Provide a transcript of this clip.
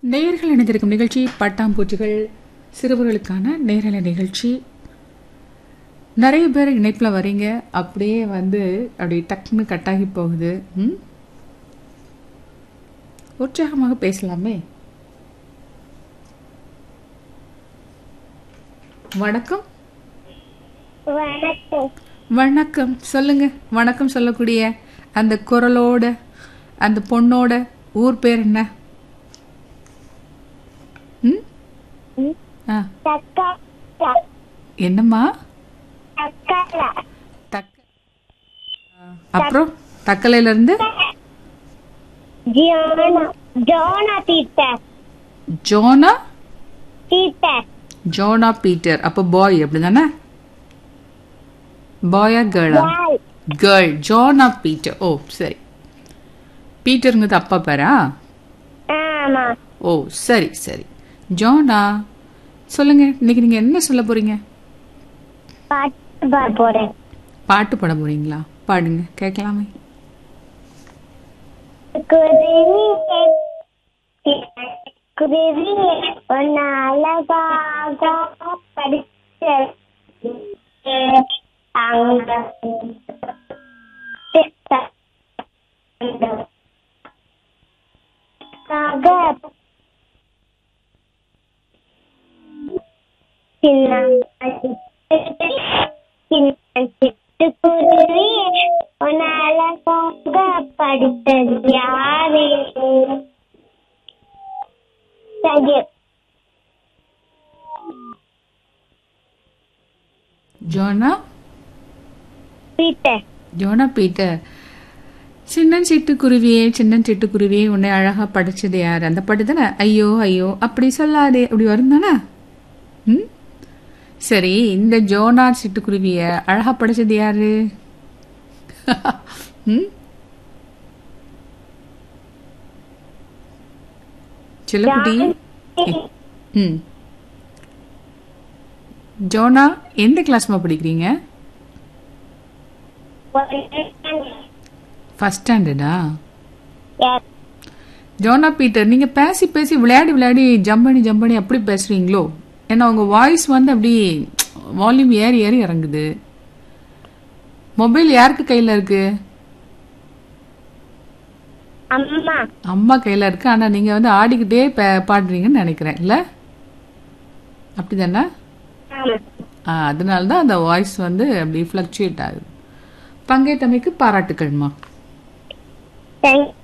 நேயர்கள் இணைந்திருக்கும் நிகழ்ச்சி பட்டாம்பூச்சிகள் சிறுவர்களுக்கான நேரலை நிகழ்ச்சி நிறைய பேர் இணைப்பில் வரீங்க அப்படியே வந்து அப்படி டக்குன்னு கட்டாகி போகுது ம் உற்சாகமாக பேசலாமே வணக்கம் வணக்கம் வணக்கம் சொல்லுங்க வணக்கம் சொல்லக்கூடிய அந்த குரலோட அந்த பொண்ணோட ஊர் பேர் என்ன ம் ம். ஆ தக்கா என்னம்மா தக்கலா தக்க ஆ, அப்புறம் தக்கலையில இருந்து ஜியோனா Jona teacher Jona teacher Jona Peter அப்போ பாய் அப்படிதானே பாயா கேர்ளா பாய் கேர்ள் ஜோனா பீட்டர் ஓ சரி பீட்டருங்கிறது அப்பா பேரா ஆமா ஓ சரி சரி ஜோனா சொல்லுங்க இன்னைக்கு நீங்க என்ன சொல்ல போறீங்க பாட்டு பாட போறேன் பாட்டு பாட போறீங்களா பாடுங்க கேட்கலாமே குருவியே குருவியே ஒன்னு அழகாக படிச்ச அங்க சிட்டுக்குருவி உன் அழகாக படித்தது யாரு சரி ஜோனா பீட்டர் ஜோனா பீட்டர் சின்ன சிட்டுக்குருவியே சின்ன சிட்டுக்குருவியே உன்னை அழகா படிச்சது யார் அந்த பாட்டு தானே ஐயோ ஐயோ அப்படி சொல்லாதே அப்படி வரும் தானே ம் சரி இந்த ஜோனா சிட்டுக்குருவிய அழகா படிச்சது யாரு ம் செல்லக்குட்டி ம் ஜோனா எந்த கிளாஸ்மா படிக்கிறீங்க ஃபர்ஸ்ட் ஸ்டாண்டர்டா ஜோனா பீட்டர் நீங்க பேசி பேசி விளையாடி விளையாடி ஜம்ப் பண்ணி ஜம்ப் பண்ணி அப்படி பேசுறீங்களோ ஏன்னா உங்க வாய்ஸ் வந்து அப்படி வால்யூம் ஏறி ஏறி இறங்குது மொபைல் யாருக்கு கையில இருக்கு அம்மா அம்மா கையில இருக்கு ஆனா நீங்க வந்து ஆடிக்கிட்டே பா- பாடுறீங்கன்னு நினைக்கிறேன் இல்ல அப்படிதானே ஆமா ஆ, அதனால தான் அந்த வாய்ஸ் வந்து அப்படி ஃப்ளக்சுவேட் ஆகுது பங்கேற்றமைக்கு பாராட்டுக்கள்மா தேங்க்